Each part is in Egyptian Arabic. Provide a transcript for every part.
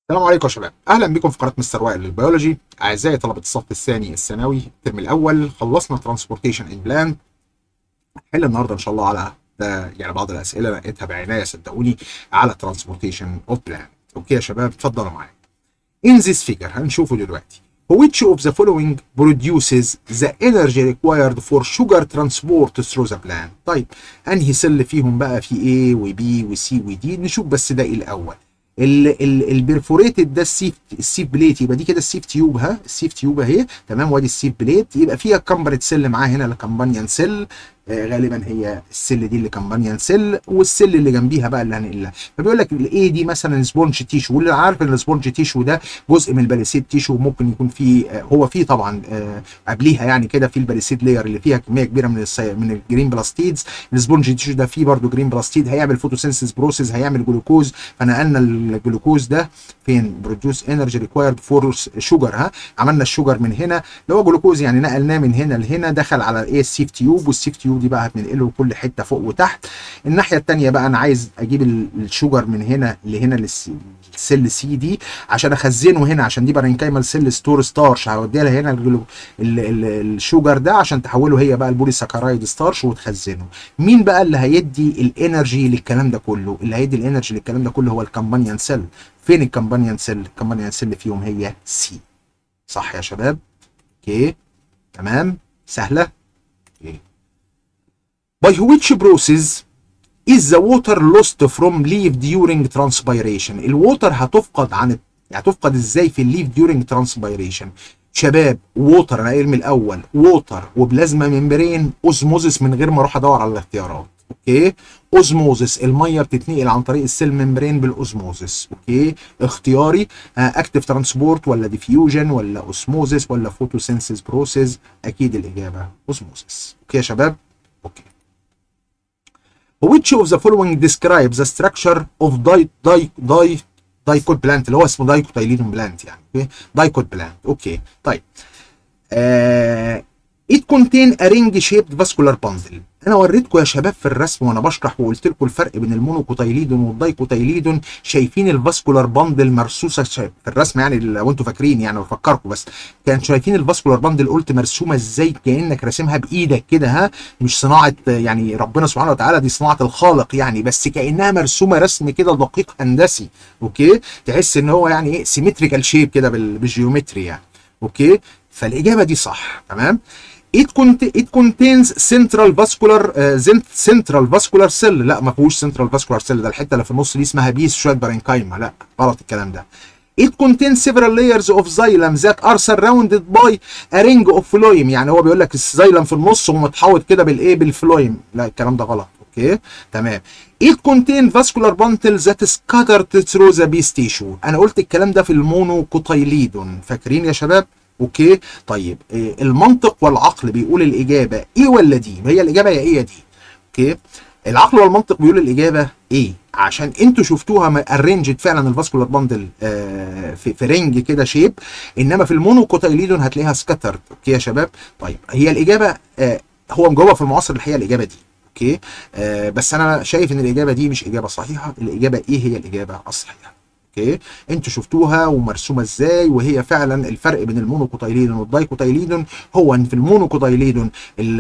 السلام عليكم يا شباب اهلا بكم في قناه مستر وائل للبيولوجي اعزائي طلبه الصف الثاني الثانوي الترم الاول خلصنا ترانسبورتيشن ان بلان هنحل النهارده ان شاء الله على ده يعني بعض الاسئله لقيتها بعنايه صدقوني على ترانسبورتيشن اوف بلان اوكي يا شباب اتفضلوا معايا in this figure هنشوفه دلوقتي which of the following produces the energy required for sugar transport through the plant طيب انهي سل فيهم بقى في A و B و C و D نشوف بس ده ايه الاول البرفوريتد ده السيف السيف بليت يبقى دي كده السيف تيوب ها السيف تيوب اهي تمام وادي السيف بليت يبقى فيها كمبرت سيل معاه هنا الكمبانيان سيل آه غالبا هي السيل دي اللي كمبانيان سيل والسيل اللي جنبيها بقى اللي هنقلها فبيقول لك الاي دي مثلا سبونج تيشو واللي عارف ان السبونج تيشو ده جزء من الباليسيد تيشو ممكن يكون فيه آه هو فيه طبعا آه قبليها يعني كده في الباليسيد لاير اللي فيها كميه كبيره من السي... من الجرين بلاستيدز السبونج تيشو ده فيه برده جرين بلاستيد هيعمل فوتوسينثيس بروسيس هيعمل جلوكوز فنقلنا الجلوكوز ده فين بروديوس انرجي ريكوايرد فور شوجر ها عملنا الشوجر من هنا اللي هو جلوكوز يعني نقلناه من هنا لهنا دخل على الايه السيف تيوب والسيف تيوب دي بقى هتنقله كل حته فوق وتحت الناحيه الثانيه بقى انا عايز اجيب الشوجر من هنا لهنا للسيل سي دي عشان اخزنه هنا عشان دي بارنكايمال سيل ستور ستارش هوديها لها هنا ال ال ال الشوجر ده عشان تحوله هي بقى البولي ساكرايد ستارش وتخزنه مين بقى اللي هيدي الانرجي للكلام ده كله اللي هيدي الانرجي للكلام ده كله هو الكمبانيان سيل فين الكمبانيان سيل الكمبانيان سيل فيهم هي سي صح يا شباب اوكي تمام سهله اوكي by which process is the water lost from leaf during transpiration الووتر هتفقد عن هتفقد ازاي في الليف during transpiration شباب ووتر انا ارمي الاول ووتر وبلازما ممبرين اوزموزس من غير ما اروح ادور على الاختيارات اوكي اوزموزس الميه بتتنقل عن طريق السيل ممبرين بالاوزموزس اوكي اختياري اكتف ترانسبورت ولا ديفيوجن ولا اوسموزس ولا فوتوسينثيس بروسيس اكيد الاجابه اوزموزس اوكي يا شباب اوكي which of the following describes the structure of di di di دايكوت بلانت اللي هو اسمه دايكوتايلينوم بلانت يعني اوكي دايكوت بلانت اوكي طيب آه it contain a ring shaped vascular bundle انا وريتكم يا شباب في الرسم وانا بشرح وقلت لكم الفرق بين المونوكوتايليدون والدايكوتايليدون شايفين الفاسكولار باندل مرصوصه في الرسم يعني لو انتوا فاكرين يعني بفكركم بس كان شايفين الفاسكولار باندل قلت مرسومه ازاي كانك راسمها بايدك كده ها مش صناعه يعني ربنا سبحانه وتعالى دي صناعه الخالق يعني بس كانها مرسومه رسم كده دقيق هندسي اوكي تحس ان هو يعني ايه سيمتريكال شيب كده بالجيومتري يعني اوكي فالاجابه دي صح تمام it, cont it contains central vascular uh, central vascular cell لا ما فيهوش central vascular cell ده الحته اللي في النص دي اسمها بيس شويه بارنكايما لا غلط الكلام ده It contains several layers of xylem that are surrounded by a ring of phloem يعني هو بيقول لك الزيلم في النص ومتحوط كده بالايه بالفلويم لا الكلام ده غلط اوكي تمام It contains vascular bundle that is scattered through the base tissue انا قلت الكلام ده في المونوكوتايليدون فاكرين يا شباب اوكي طيب إيه المنطق والعقل بيقول الاجابه ايه ولا دي هي الاجابه يا ايه يا دي اوكي العقل والمنطق بيقول الاجابه ايه عشان انتوا شفتوها ارينجد فعلا الفاسكولار باندل آه في, في رينج كده شيب انما في المونوكوتايليدون هتلاقيها سكاترد اوكي يا شباب طيب هي الاجابه آه هو مجاوبه في المعاصر الحقيقه الاجابه دي اوكي آه بس انا شايف ان الاجابه دي مش اجابه صحيحه الاجابه ايه هي الاجابه الصحيحه اوكي انتوا شفتوها ومرسومه ازاي وهي فعلا الفرق بين المونوكوتايليدون والدايكوتايليدون هو ان في المونوكوتايليدون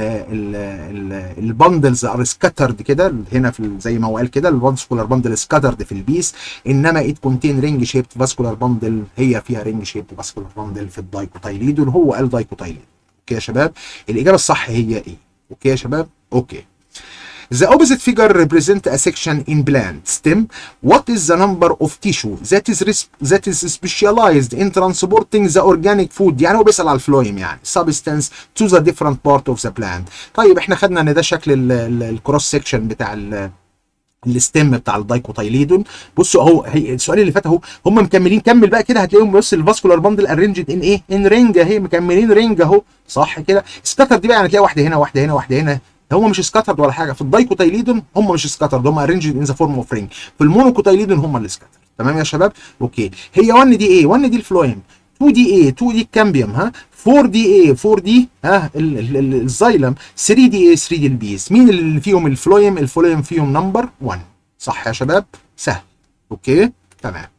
البندلز ار سكاترد كده هنا في زي ما هو قال كده الفاسكولار باندل سكاترد في البيس انما ات كونتين رينج شيبت فاسكولار باندل هي فيها رينج شيبت فاسكولار باندل في الدايكوتايليدون هو قال دايكوتايليدون اوكي يا شباب الاجابه الصح هي ايه اوكي يا شباب اوكي The opposite figure represent a section in plant stem. What is the number of tissue that is that is specialized in transporting the organic food؟ يعني هو بيسأل على الفلويم يعني substance to the different part of the plant. طيب احنا خدنا ان ده شكل الكروس سيكشن بتاع ال الستيم بتاع الدايكوتايليدون بصوا اهو السؤال اللي فات اهو هم مكملين كمل بقى كده هتلاقيهم بص الفاسكولار باندل ارينجد ان ايه ان رينج اهي مكملين رينج اهو صح كده سكاتر دي بقى يعني تلاقي واحده هنا واحده هنا واحده هنا هم مش سكاترد ولا حاجه في الدايكوتايليدون هم مش سكاترد هم ارينجد ان ذا فورم اوف رينج في المونوكوتايليدون هم اللي سكاترد تمام يا شباب اوكي هي 1 دي ايه 1 دي الفلويم 2 دي ايه 2 دي الكامبيوم ها 4 دي ايه 4 دي ها الزايلم 3 دي ايه 3 دي البيس مين اللي فيهم الفلويم الفلويم فيهم نمبر 1 صح يا شباب سهل اوكي تمام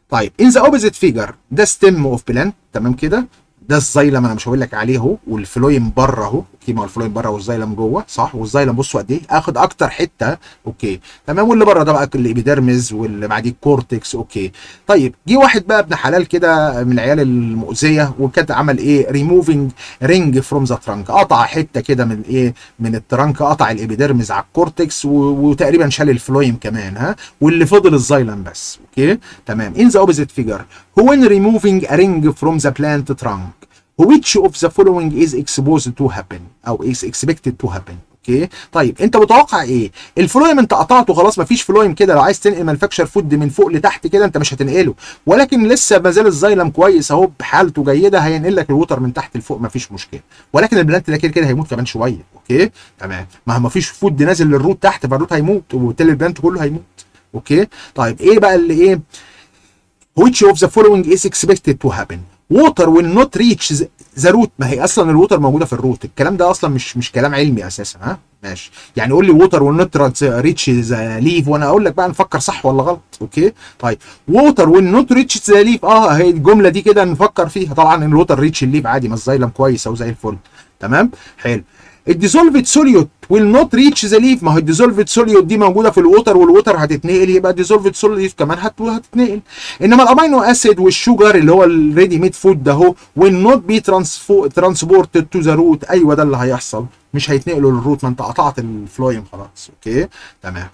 طيب in the opposite figure ده stem of plant تمام كده ده الزايلم انا مش هقول لك عليه اهو والفلويم بره اهو اوكي ما هو الفلويم بره والزايلم جوه صح والزايلم بصوا قد ايه اخد اكتر حته اوكي تمام واللي بره ده بقى الابيديرمز واللي بعديه الكورتكس اوكي طيب جه واحد بقى ابن حلال كده من العيال المؤذيه وكان عمل ايه ريموفينج رينج فروم ذا ترانك قطع حته كده من ايه من الترانك قطع الابيديرمز على الكورتكس وتقريبا شال الفلويم كمان ها واللي فضل الزايلم بس اوكي تمام in the opposite figure when removing a ring from the plant trunk which of the following is exposed to happen او is expected to happen اوكي طيب انت متوقع ايه الفلويم انت قطعته خلاص مفيش فلويم كده لو عايز تنقل مانفاكتشر فود من فوق لتحت كده انت مش هتنقله ولكن لسه ما زال الزايلم كويس اهو بحالته جيده هينقل لك الوتر من تحت لفوق مفيش مشكله ولكن البلانت ده كده كده هيموت كمان شويه اوكي تمام ما مفيش فود نازل للروت تحت فالروت هيموت وبالتالي البلانت كله هيموت اوكي طيب ايه بقى اللي ايه which of the following is expected to happen water will not reach the root ما هي اصلا الووتر موجوده في الروت الكلام ده اصلا مش مش كلام علمي اساسا ها ماشي يعني قول لي ووتر will not reach the leaf وانا اقول لك بقى نفكر صح ولا غلط اوكي طيب water will not reach the leaf اه هي الجمله دي كده نفكر فيها طبعا ان الووتر ريتش الليف عادي ما الزايلم كويس او زي الفل تمام حلو الديزولفد سوليوت ويل نوت ريتش ذا ليف ما هو الديزولفد سوليوت دي موجوده في الووتر والووتر هتتنقل يبقى الديزولفد سوليوت كمان هتتنقل انما الامينو اسيد والشوجر اللي هو الريدي ميد فود ده هو ويل نوت بي ترانسبورتد تو ذا روت ايوه ده اللي هيحصل مش هيتنقلوا للروت ما انت قطعت الفلويم خلاص اوكي تمام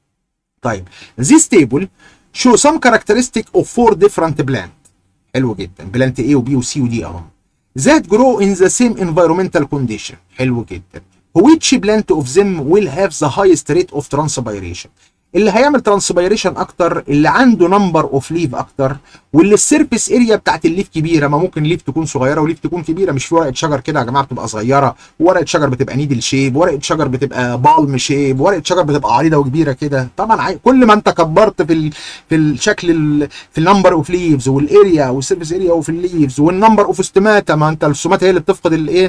طيب this table show some characteristic of four different plant حلو جدا بلانت A وبي وسي ودي اهو that grow in the same environmental condition حلو جدا which plant of them will have the highest rate of transpiration اللي هيعمل ترانسبيريشن اكتر اللي عنده نمبر اوف ليف اكتر واللي السيرفيس اريا بتاعت الليف كبيره ما ممكن ليف تكون صغيره وليف تكون كبيره مش في ورقه شجر كده يا جماعه بتبقى صغيره ورقه شجر بتبقى نيدل شيب ورقه شجر بتبقى بالم شيب ورقه شجر بتبقى عريضه وكبيره كده طبعا كل ما انت كبرت في ال في الشكل ال في النمبر اوف ليفز والاريا والسيرفيس اريا وفي الليفز والنمبر اوف استوماتا ما انت الاستوماتا هي اللي بتفقد الايه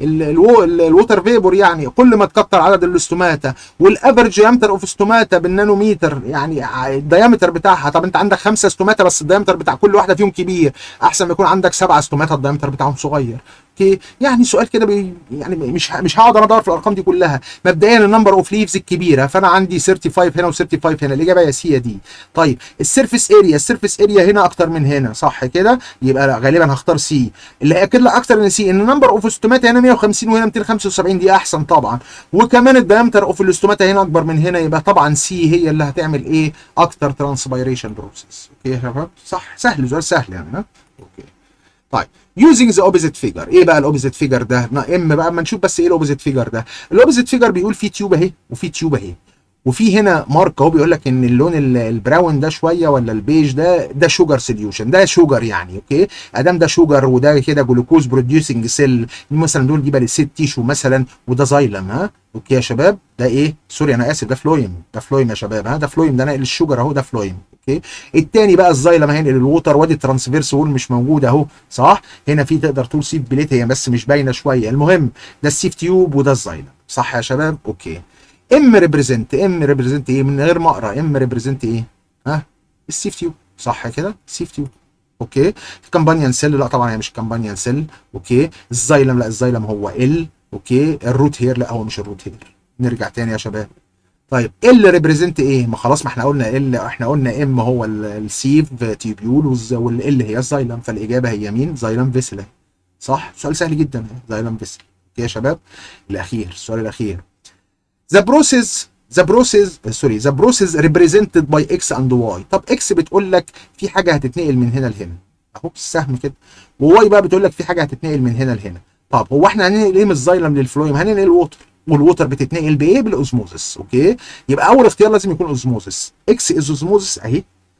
الووتر فيبور يعني كل ما تكتر عدد الاستوماتا والافرج دايمتر اوف استوماتا بالنانوميتر يعني الدايمتر بتاعها طب انت عندك خمسه استوماتا بس الدايمتر بتاع كل واحده فيهم كبير احسن ما يكون عندك سبعه استوماتا الدايمتر بتاعهم صغير اوكي يعني سؤال كده بي يعني مش مش هقعد ادور في الارقام دي كلها مبدئيا النمبر اوف ليفز الكبيره فانا عندي 35 هنا و35 هنا الاجابه يا سي يا دي طيب السيرفيس اريا السيرفيس اريا هنا اكتر من هنا صح كده يبقى غالبا هختار سي اللي هياكد لك اكتر من سي ان النمبر اوف استوماتا هنا 150 وهنا 275 دي احسن طبعا وكمان الدايمتر اوف الاستوماتا هنا اكبر من هنا يبقى طبعا سي هي اللي هتعمل ايه اكتر ترانسبيريشن بروسيس اوكي يا شباب صح سهل سؤال سهل يعني ها اوكي طيب using the opposite figure ايه بقى الاوبوزيت فيجر ده ام بقى اما نشوف بس ايه الاوبوزيت فيجر ده الاوبوزيت فيجر بيقول في تيوب اهي وفي تيوب اهي وفي هنا مارك اهو بيقول لك ان اللون البراون ده شويه ولا البيج ده ده شوجر سوليوشن ده شوجر يعني اوكي ادام ده شوجر وده كده جلوكوز بروديوسنج سيل مثلا دول جبل الست تيشو مثلا وده زايلم ها اوكي يا شباب ده ايه سوري انا اسف ده فلويم ده فلويم يا شباب ها ده فلويم ده ناقل الشوجر اهو ده فلويم اوكي التاني بقى الزايلم هينقل الووتر وادي الترانسفيرس وول مش موجود اهو صح هنا في تقدر تقول سيف بليت هي بس مش باينه شويه المهم ده السيف تيوب وده الزايلم صح يا شباب اوكي ام ريبريزنت ام ريبريزنت ايه من غير ما اقرا ام ريبريزنت ايه ها السيف تيوب صح كده السيف تيوب اوكي الكمبانيان سيل لا طبعا هي مش كمبانيان سيل اوكي الزايلم لا الزايلم هو ال اوكي الروت هير لا هو مش الروت هير نرجع تاني يا شباب طيب ال ريبريزنت ايه ما خلاص ما احنا قلنا ال احنا قلنا ام هو السيف تيبيول والال هي الزايلم فالاجابه هي مين زايلم فيسلا صح سؤال سهل جدا زايلم فيسلا اوكي يا شباب الاخير السؤال الاخير the process the process سوري the process represented by x and y طب x بتقول لك في حاجه هتتنقل من هنا لهنا اهو السهم كده وواي بقى بتقول لك في حاجه هتتنقل من هنا لهنا طب هو احنا هننقل ايه من الزايلم للفلويم هننقل الووتر والووتر بتتنقل بايه بالاوزموزس اوكي يبقى اول اختيار لازم يكون اوزموزس اكس از اوزموزس اهي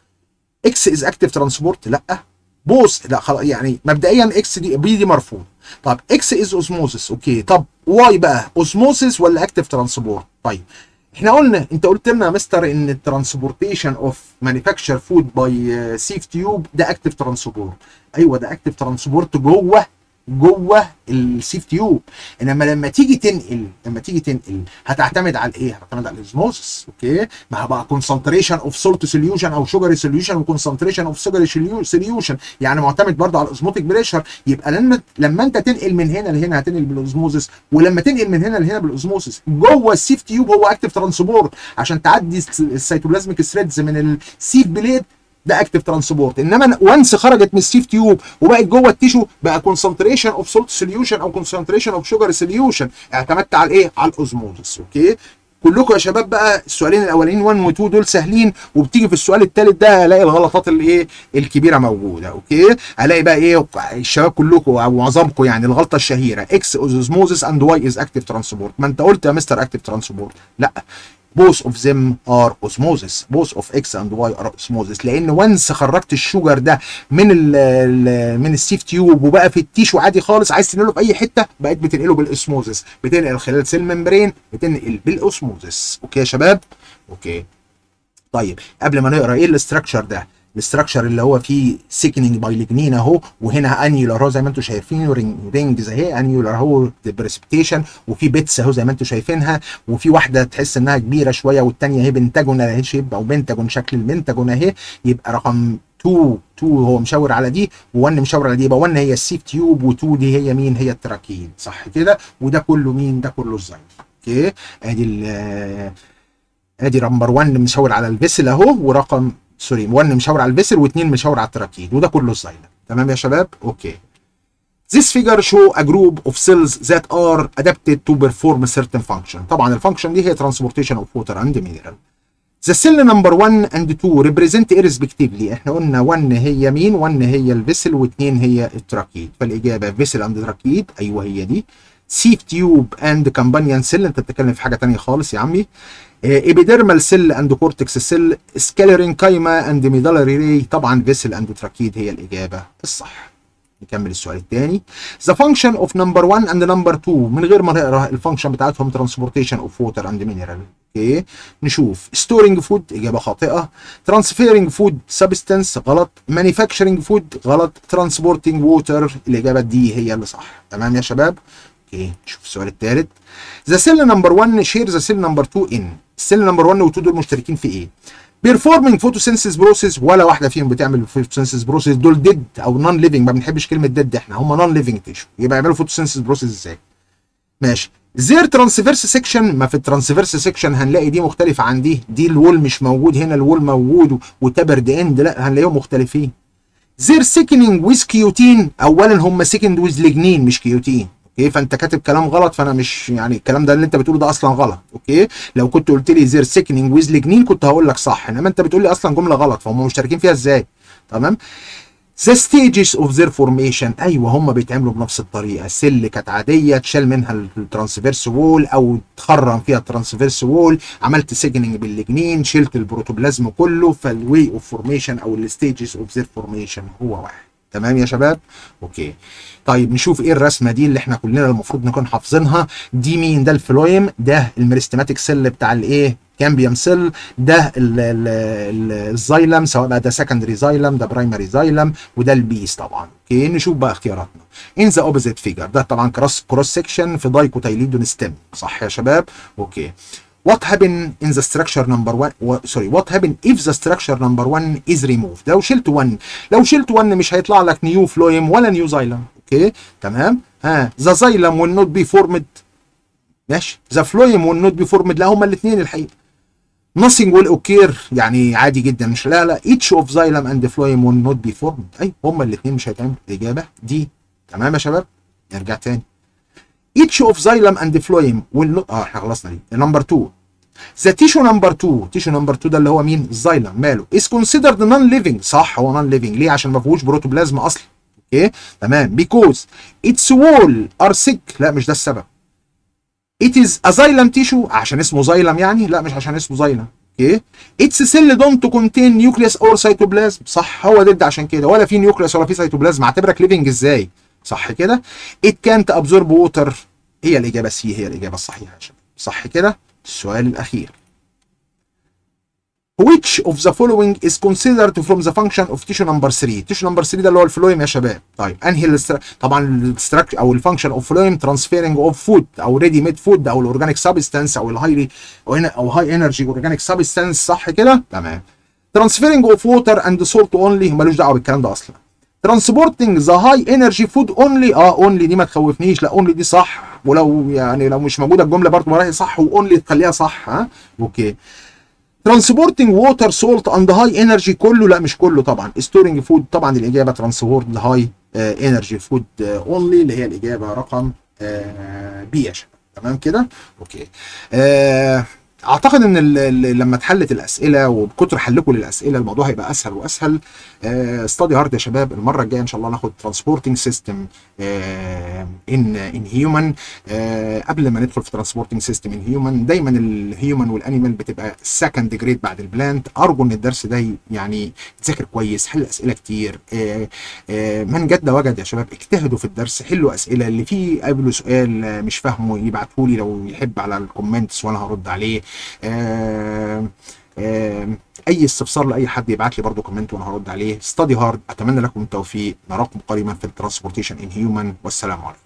اكس از اكتيف ترانسبورت لا بوث لا خلاص يعني مبدئيا اكس دي بي دي مرفوض طب اكس از اوزموزس اوكي طب واي بقى اوزموزس ولا اكتيف ترانسبورت طيب احنا قلنا انت قلت لنا يا مستر ان الترانسبورتيشن اوف مانيفاكتشر فود باي سيف تيوب ده اكتيف ترانسبورت ايوه ده اكتيف ترانسبورت جوه جوه السيف تيوب انما لما تيجي تنقل لما تيجي تنقل هتعتمد على الايه؟ هتعتمد على الاسموسس اوكي ما هو بقى كونسنتريشن اوف سولت سوليوشن او شوجر سوليوشن وكونسنتريشن اوف شوجر سوليوشن يعني معتمد برضه على الاوزموتيك بريشر يبقى لما لما انت تنقل من هنا لهنا هتنقل بالاوزموزس ولما تنقل من هنا لهنا بالاوزموزس جوه السيف تيوب هو اكتف ترانسبورت عشان تعدي السيتوبلازميك ثريدز من السيف بليد ده اكتف ترانسبورت انما وانس خرجت من السيف تيوب وبقت جوه التيشو بقى كونسنتريشن اوف سولت سوليوشن او كونسنتريشن اوف شوجر سوليوشن اعتمدت على الايه على الاوزموزس اوكي كلكم يا شباب بقى السؤالين الاولانيين 1 و 2 دول سهلين وبتيجي في السؤال الثالث ده الاقي الغلطات الايه الكبيره موجوده اوكي الاقي بقى ايه الشباب كلكم او معظمكم يعني الغلطه الشهيره اكس اوزموزس اند واي از اكتف ترانسبورت ما انت قلت يا مستر اكتف ترانسبورت لا both of them are osmosis both of x and y are osmosis لان وانس خرجت الشوجر ده من ال من السيف تيوب وبقى في التيشو عادي خالص عايز تنقله في اي حته بقيت بتنقله بالاسموزس بتنقل خلال سيل ممبرين بتنقل بالاسموزس اوكي يا شباب اوكي طيب قبل ما نقرا ايه الاستراكشر ده الاستراكشر اللي هو فيه سيكننج باي ليجنين اهو وهنا انيولار اهو زي ما انتم شايفين رينجز اهي انيولار اهو بريسبتيشن وفي بيتس اهو زي ما انتم شايفينها وفي واحده تحس انها كبيره شويه والثانيه اهي بنتاجون اهي شيب او بنتاجون شكل البنتاجون اهي يبقى رقم 2 2 هو مشاور على دي و1 مشاور على دي يبقى 1 هي السيف تيوب و2 دي هي مين هي التراكيد صح كده وده كله مين ده كله الزايد اوكي ادي ادي نمبر 1 مشاور على الفيسل اهو ورقم سوري 1 مشاور على الفيسل و2 مشاور على التراكيد وده كله الزايلم تمام يا شباب اوكي This figure show a group of cells that are adapted to perform a certain function. طبعا الفانكشن دي هي transportation of water and mineral. The cell number 1 and 2 represent irrespectively احنا قلنا 1 هي مين؟ 1 هي الفيسل و2 هي التراكيد فالاجابه فيسل اند تراكيد ايوه هي دي. سيف تيوب اند كامبانيان سيل انت بتتكلم في حاجه ثانيه خالص يا عمي. ايبيديرمال سيل اند كورتكس سيل سكالرين كايما اند ميدالري ري طبعا فيسل اند تراكيد هي الاجابه الصح نكمل السؤال الثاني ذا فانكشن اوف نمبر 1 اند نمبر 2 من غير ما نقرا الفانكشن بتاعتهم ترانسبورتيشن اوف ووتر اند مينرال اوكي نشوف ستورنج فود اجابه خاطئه ترانسفيرنج فود سبستانس غلط مانيفاكتشرنج فود غلط ترانسبورتنج ووتر الاجابه دي هي اللي صح تمام يا شباب اوكي نشوف السؤال الثالث ذا سيل نمبر 1 شير ذا سيل نمبر 2 ان السيل نمبر 1 و 2 دول مشتركين في ايه بيرفورمينج فوتوسينثيس بروسيس ولا واحده فيهم بتعمل فوتوسينثيس بروسيس دول ديد او نون ليفنج ما بنحبش كلمه ديد احنا هم نون ليفنج تيشو يبقى يعملوا فوتوسينثيس بروسيس ازاي ماشي زير ترانسفيرس سيكشن ما في الترانسفيرس سيكشن هنلاقي دي مختلفه عن دي دي الوول مش موجود هنا الوول موجود وتبرد اند لا هنلاقيهم مختلفين زير سيكنينج ويز كيوتين اولا هم سيكند ويز ليجنين مش كيوتين اوكي فانت كاتب كلام غلط فانا مش يعني الكلام ده اللي انت بتقوله ده اصلا غلط اوكي لو كنت قلت لي زير سيكنينج ويز ليجنين كنت هقول لك صح انما انت بتقول لي اصلا جمله غلط فهم مشتركين فيها ازاي تمام The stages of their formation ايوه هم بيتعملوا بنفس الطريقه السل كانت عاديه تشال منها الترانسفيرس وول او تخرم فيها الترانسفيرس وول عملت سيجننج بالليجنين شلت البروتوبلازم كله فالوي اوف فورميشن او الستيجز اوف ذير فورميشن هو واحد تمام يا شباب اوكي طيب نشوف ايه الرسمه دي اللي احنا كلنا المفروض نكون حافظينها دي مين ده الفلويم ده الميرستماتيك سيل بتاع الايه كامبيوم سيل ده الزايلم سواء بقى ده سكندري زايلم ده برايمري زايلم وده البيس طبعا اوكي نشوف بقى اختياراتنا ان ذا اوبوزيت فيجر ده طبعا كروس كروس سيكشن في دايكوتايليدون ستيم صح يا شباب اوكي what happen in the structure number 1 و... sorry what happen if the structure number 1 is removed لو شلت 1 لو شلت 1 مش هيطلع لك نيو فلويم ولا نيو زايلم اوكي تمام ها the xylem will not be formed ماشي the phloem will not be formed لا هما الاثنين الحقيقه nothing will occur يعني عادي جدا مش لا لا each of xylem and phloem will not be formed اي هما الاثنين مش هيتعملوا الاجابه دي تمام يا شباب نرجع تاني each of xylem and phloem will not اه احنا خلصنا دي نمبر 2 The tissue number 2 tissue number 2 ده اللي هو مين؟ الزايلم ماله؟ is considered non living صح هو non living ليه؟ عشان ما فيهوش بروتوبلازم اصلا اوكي تمام because its wall are thick لا مش ده السبب it is a xylem tissue عشان اسمه زايلم يعني لا مش عشان اسمه زايلم اوكي its cell don't contain nucleus or cytoplasm صح هو ضد عشان كده ولا في نيوكليوس ولا في سيتوبلازم اعتبرك ليفنج ازاي صح كده it can't absorb water هي الاجابه سي هي الاجابه الصحيحه يا شباب صح كده السؤال الاخير which of the following is considered from the function of tissue number 3 tissue number 3 ده اللي هو الفلويم يا شباب طيب انهي الاستر... طبعا الاستراكشر او الفانكشن اوف فلويم ترانسفيرنج اوف فود او ريدي ميد فود او الاورجانيك سبستانس او الهايلي او هاي انرجي اورجانيك سبستانس صح كده تمام ترانسفيرنج اوف ووتر اند سولت اونلي ملوش دعوه بالكلام ده اصلا ترانسبورتنج ذا هاي انرجي فود اونلي اه اونلي دي ما تخوفنيش لا اونلي دي صح ولو يعني لو مش موجوده الجمله برضه وراها صح واونلي تخليها صح ها اوكي ترانسبورتنج ووتر سولت اند هاي انرجي كله لا مش كله طبعا ستورنج فود طبعا الاجابه ترانسبورت هاي انرجي فود اونلي اللي هي الاجابه رقم بي يا شباب تمام كده اوكي آه اعتقد ان ال ال لما اتحلت الاسئله وبكتر حلكم للاسئله الموضوع هيبقى اسهل واسهل ستادي هارد يا شباب المره الجايه ان شاء الله ناخد ترانسبورتنج سيستم ان ان هيومن قبل ما ندخل في ترانسبورتنج سيستم ان هيومن دايما الهيومن والانيمال بتبقى سكند جريد بعد البلانت ارجو ان الدرس ده يعني تذاكر كويس حل اسئله كتير آآ آآ من جد وجد يا شباب اجتهدوا في الدرس حلوا اسئله اللي فيه قابله سؤال مش فاهمه يبعته لي لو يحب على الكومنتس وانا هرد عليه آآ اي استفسار لاي حد يبعت لي برضو كومنت وانا هرد عليه ستادي هارد اتمنى لكم التوفيق نراكم قريبا في الترانسبورتيشن ان هيومن والسلام عليكم